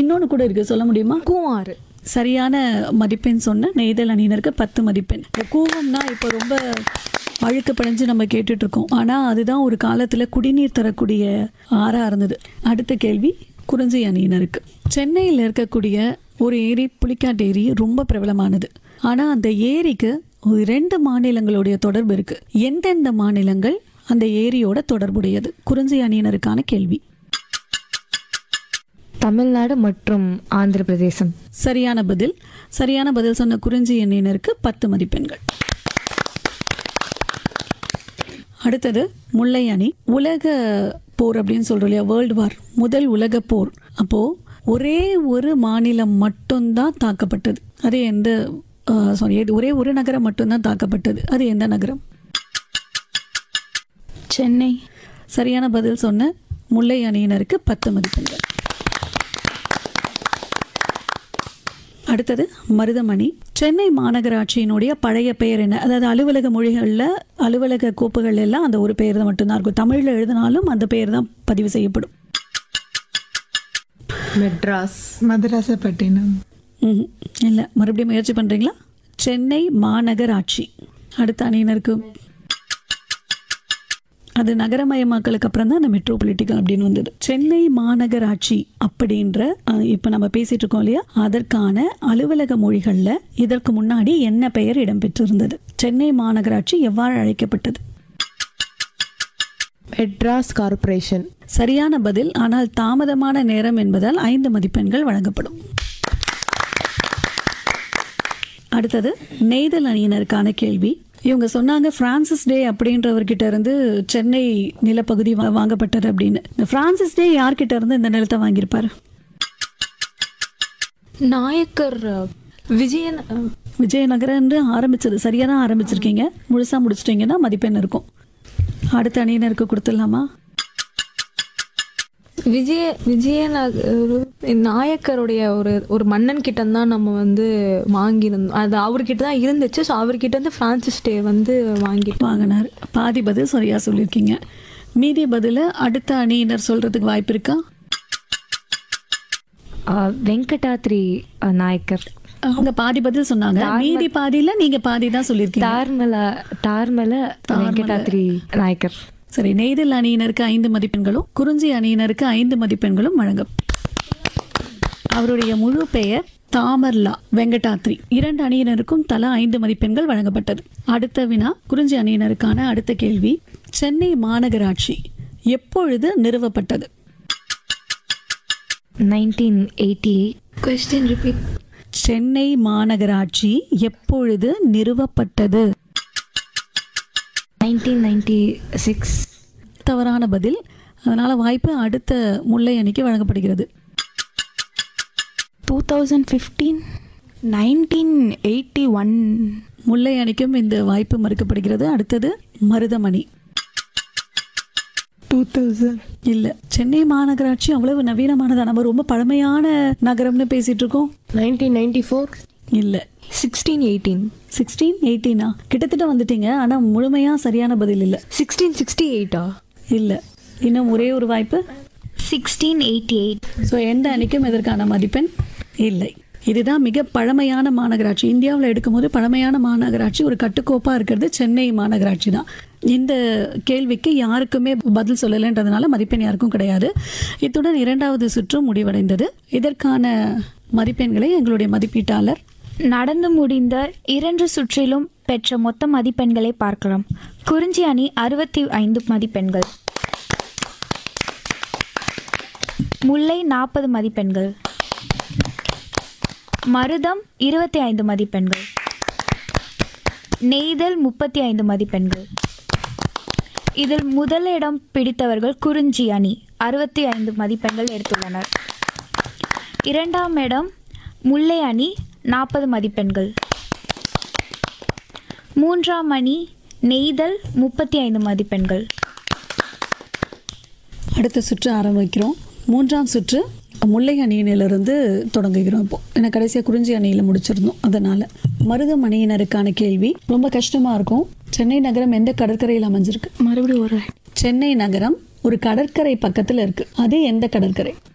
இன்னொன்னு கூட இருக்கு சொல்ல முடியுமா கூவாறு சரியான மதிப்பெண் சொன்ன நெய்தல் அணியினருக்கு பத்து மதிப்பெண் இந்த கூவம்னா இப்போ ரொம்ப அழுக்கு படைஞ்சு நம்ம கேட்டுட்டு இருக்கோம் ஆனால் அதுதான் ஒரு காலத்தில் குடிநீர் தரக்கூடிய ஆறா இருந்தது அடுத்த கேள்வி குறிஞ்சி அணியினருக்கு சென்னையில் இருக்கக்கூடிய ஒரு ஏரி புலிக்காட்டு ஏரி ரொம்ப பிரபலமானது ஆனால் அந்த ஏரிக்கு ஒரு ரெண்டு மாநிலங்களுடைய தொடர்பு இருக்கு எந்தெந்த மாநிலங்கள் அந்த ஏரியோட தொடர்புடையது குறிஞ்சி அணியினருக்கான கேள்வி தமிழ்நாடு மற்றும் ஆந்திர பிரதேசம் சரியான பதில் சரியான பதில் சொன்ன குறிஞ்சி எண்ணினருக்கு பத்து மதிப்பெண்கள் அடுத்தது முல்லை அணி உலக போர் அப்படின்னு சொல்றோம் இல்லையா வேர்ல்டு வார் முதல் உலக போர் அப்போ ஒரே ஒரு மாநிலம் மட்டும்தான் தாக்கப்பட்டது அது எந்த சாரி ஒரே ஒரு நகரம் மட்டும்தான் தாக்கப்பட்டது அது எந்த நகரம் சென்னை சரியான பதில் சொன்ன முல்லை அணியினருக்கு பத்து மதிப்பெண்கள் அடுத்தது மருதமணி சென்னை மாநகராட்சியினுடைய பழைய பெயர் என்ன அதாவது அலுவலக மொழிகளில் அலுவலக கோப்புகள் எல்லாம் அந்த ஒரு பெயர் தான் மட்டும்தான் இருக்கும் தமிழில் எழுதினாலும் அந்த பெயர் தான் பதிவு செய்யப்படும் மெட்ராஸ் மதராசப்பட்டினம் ம்ஹும். இல்லை மறுபடியும் முயற்சி பண்ணுறீங்களா சென்னை மாநகராட்சி அடுத்த அணியினருக்கு அது நகரமயமாக்கலுக்கு அப்புறம் தான் அந்த மெட்ரோபாலிட்டிக்கல் அப்படின்னு வந்தது சென்னை மாநகராட்சி அப்படின்ற அஹ், இப்ப நம்ம பேசிட்டு இருக்கோம் இல்லையா அதற்கான அலுவலக மொழிகள்ல இதற்கு முன்னாடி என்ன பெயர் இடம்பெற்றிருந்தது சென்னை மாநகராட்சி எவ்வாறு அழைக்கப்பட்டது மெட்ராஸ் கார்ப்பரேஷன் சரியான பதில் ஆனால் தாமதமான நேரம் என்பதால் ஐந்து மதிப்பெண்கள் வழங்கப்படும் அடுத்தது நெய்தல் அணியினருக்கான கேள்வி இவங்க சொன்னாங்க பிரான்சிஸ் டே அப்படின்றவர்கிட்ட இருந்து சென்னை நிலப்பகுதி வா- வாங்கப்பட்டது அப்படின்னு இந்த பிரான்சிஸ் டே யார்கிட்ட இருந்து இந்த நிலத்தை வாங்கியிருப்பாரு நாயக்கர் அஹ், விஜயன் அஹ், விஜயநகரம் ஆரம்பிச்சது சரியா தான் ஆரம்பிச்சிருக்கீங்க முழுசா முடிச்சிட்டீங்கன்னா மதிப்பெண் இருக்கும் அடுத்த அணியினருக்கு கொடுத்துடலாமா விஜய விஜயநகர் நாயக்கருடைய ஒரு ஒரு மன்னன் கிட்ட தான் நம்ம வந்து வாங்கியிருந்தோம் அது அவர்கிட்ட தான் இருந்துச்சு ஸோ அவர்கிட்ட இருந்து பிரான்சிஸ் டே வந்து வாங்கிட்டோம் வாங்கினார் பாதி பதில் சரியா சொல்லியிருக்கீங்க மீதி பதில அடுத்த அணியினர் சொல்றதுக்கு வாய்ப்பு இருக்கா வெங்கடாத்ரி அஹ், நாயக்கர் அவங்க பாதி பதில் சொன்னாங்க மீதி பாதியில நீங்க பாதி தான் சொல்லியிருக்கீங்க டார்மல டார்மல வெங்கடாத்ரி நாயக்கர் சரி நெய்தல் அணியினருக்கு ஐந்து மதிப்பெண்களும் குறிஞ்சி அணியினருக்கு ஐந்து மதிப்பெண்களும் வழங்கும் அவருடைய முழு பெயர் தாமர்லா வெங்கடாத்ரி இரண்டு அணியினருக்கும் தலா ஐந்து மதிப்பெண்கள் வழங்கப்பட்டது அடுத்த வினா குறிஞ்சி அணியினருக்கான அடுத்த கேள்வி சென்னை மாநகராட்சி எப்பொழுது நிறுவப்பட்டது nineteen eighty question repeat Chennai மாநகராட்சி எப்பொழுது நிறுவப்பட்டது நைன்டீன் நைன்டி சிக்ஸ் தவறான பதில் அதனால வாய்ப்பு அடுத்த முல்லை அணிக்கு வழங்கப்படுகிறது two thousand fifteen nineteen eighty one Mullai அணிக்கும் இந்த வாய்ப்பு மறுக்கப்படுகிறது அடுத்தது மருதமணி டூ தௌசண்ட் இல்ல சென்னை மாநகராட்சி அவ்வளவு நவீனமானதா நம்ம ரொம்ப பழமையான நகரம்னு பேசிட்டு இருக்கோம் நைன்டீன் நைன்டி ஃபோர் இல்ல சிக்ஸ்டீன் எயிட்டீன் சிக்ஸ்டீன் எயிட்டீனா கிட்டத்தட்ட வந்துட்டீங்க ஆனா முழுமையா சரியான பதில் இல்ல சிக்ஸ்டீன் சிக்ஸ்டி எயிட்டா இல்ல இன்னும் ஒரே ஒரு வாய்ப்பு சிக்ஸ்டீன் எயிட்டி எயிட் ஸோ எந்த அணிக்கும் இதற்கான மதிப்பெண் இல்லை இதுதான் மிக பழமையான மாநகராட்சி இந்தியாவில் எடுக்கும்போது பழமையான மாநகராட்சி ஒரு கட்டுக்கோப்பாக இருக்கிறது சென்னை மாநகராட்சி தான் இந்த கேள்விக்கு யாருக்குமே பதில் சொல்லலைன்றதுனால மதிப்பெண் யாருக்கும் கிடையாது இத்துடன் இரண்டாவது சுற்று முடிவடைந்தது இதற்கான மதிப்பெண்களை எங்களுடைய மதிப்பீட்டாளர் நடந்து முடிந்த இரண்டு சுற்றிலும் பெற்ற மொத்த மதிப்பெண்களை பார்க்கலாம் குறிஞ்சி அணி அறுபத்தி ஐந்து மதிப்பெண்கள் முல்லை நாற்பது மதிப்பெண்கள் மருதம் இருபத்தி ஐந்து மதிப்பெண்கள் நெய்தல் முப்பத்தி ஐந்து மதிப்பெண்கள் இதில் முதலிடம் பிடித்தவர்கள் குறிஞ்சி அணி அறுபத்தி ஐந்து மதிப்பெண்கள் எடுத்துள்ளனர் இரண்டாம் இடம் முல்லை அணி நாற்பது மதிப்பெண்கள் மூன்றாம் அணி நெய்தல் முப்பத்தி ஐந்து மதிப்பெண்கள் அடுத்த சுற்று ஆரம்பிக்கிறோம் மூன்றாம் சுற்று முல்லை அணியினிலிருந்து தொடங்குகிறோம் இப்போ ஏன்னா கடைசியாக குறிஞ்சி அணியில் முடிச்சிருந்தோம் அதனால மருதம் அணியினருக்கான கேள்வி ரொம்ப கஷ்டமா இருக்கும் சென்னை நகரம் எந்த கடற்கரையில் அமைஞ்சிருக்கு மறுபடியும் ஒரு சென்னை நகரம் ஒரு கடற்கரை பக்கத்துல இருக்கு அது எந்த கடற்கரை